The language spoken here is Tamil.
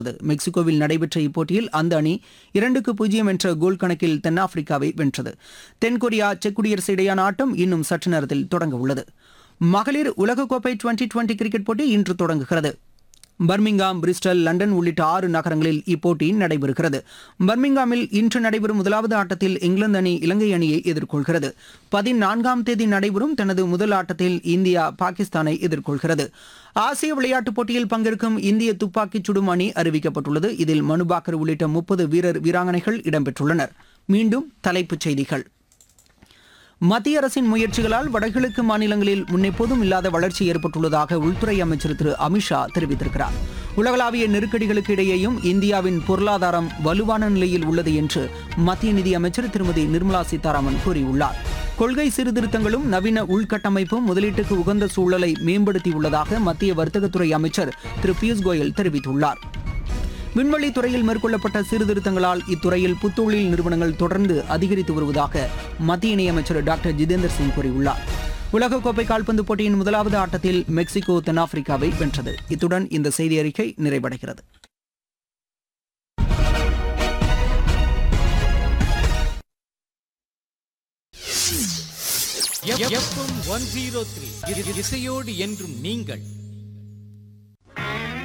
மெக்சிகோவில் நடைபெற்ற இப்போட்டியில் அந்த அணி இரண்டுக்கு பூஜ்ஜியம் என்ற கோல் கணக்கில் தென்னாப்பிரிக்காவை வென்றது தென்கொரியா செக் குடியரசு இடையான ஆட்டம் இன்னும் சற்று நேரத்தில் தொடங்க உள்ளது மகளிர் உலகக்கோப்பை டுவெண்டி டுவெண்டி கிரிக்கெட் போட்டி இன்று தொடங்குகிறது பர்மிங்காம் பிரிஸ்டல் லண்டன் உள்ளிட்ட ஆறு நகரங்களில் இப்போட்டி நடைபெறுகிறது பர்மிங்காமில் இன்று நடைபெறும் முதலாவது ஆட்டத்தில் இங்கிலாந்து அணி இலங்கை அணியை எதிர்கொள்கிறது பதினான்காம் தேதி நடைபெறும் தனது முதல் ஆட்டத்தில் இந்தியா பாகிஸ்தானை எதிர்கொள்கிறது ஆசிய விளையாட்டுப் போட்டியில் பங்கேற்கும் இந்திய துப்பாக்கிச் சுடும் அணி அறிவிக்கப்பட்டுள்ளது இதில் மனுபாக்கர் உள்ளிட்ட முப்பது வீரர் வீராங்கனைகள் இடம்பெற்றுள்ளனர் மீண்டும் தலைப்புச் செய்திகள் மத்திய அரசின் முயற்சிகளால் வடகிழக்கு மாநிலங்களில் முன்னெப்போதும் இல்லாத வளர்ச்சி ஏற்பட்டுள்ளதாக உள்துறை அமைச்சர் திரு அமித்ஷா தெரிவித்திருக்கிறார் உலகளாவிய நெருக்கடிகளுக்கு இடையேயும் இந்தியாவின் பொருளாதாரம் வலுவான நிலையில் உள்ளது என்று மத்திய நிதியமைச்சர் திருமதி நிர்மலா சீதாராமன் கூறியுள்ளார் கொள்கை சீர்திருத்தங்களும் நவீன உள்கட்டமைப்பும் முதலீட்டுக்கு உகந்த சூழலை மேம்படுத்தியுள்ளதாக மத்திய வர்த்தகத்துறை அமைச்சர் திரு பியூஷ் கோயல் தெரிவித்துள்ளார் விண்வெளி துறையில் மேற்கொள்ளப்பட்ட சீர்திருத்தங்களால் இத்துறையில் புத்தொழில் நிறுவனங்கள் தொடர்ந்து அதிகரித்து வருவதாக மத்திய இணையமைச்சர் டாக்டர் ஜிதேந்தர் சிங் கூறியுள்ளார் உலகக்கோப்பை கால்பந்து போட்டியின் முதலாவது ஆட்டத்தில் மெக்சிகோ தென்னாப்பிரிக்காவை வென்றது இத்துடன் இந்த செய்தி அறிக்கை நிறைவடைகிறது எஃப்எம் ஒன் ஜீரோ த்ரீ இசையோடு என்றும் நீங்கள்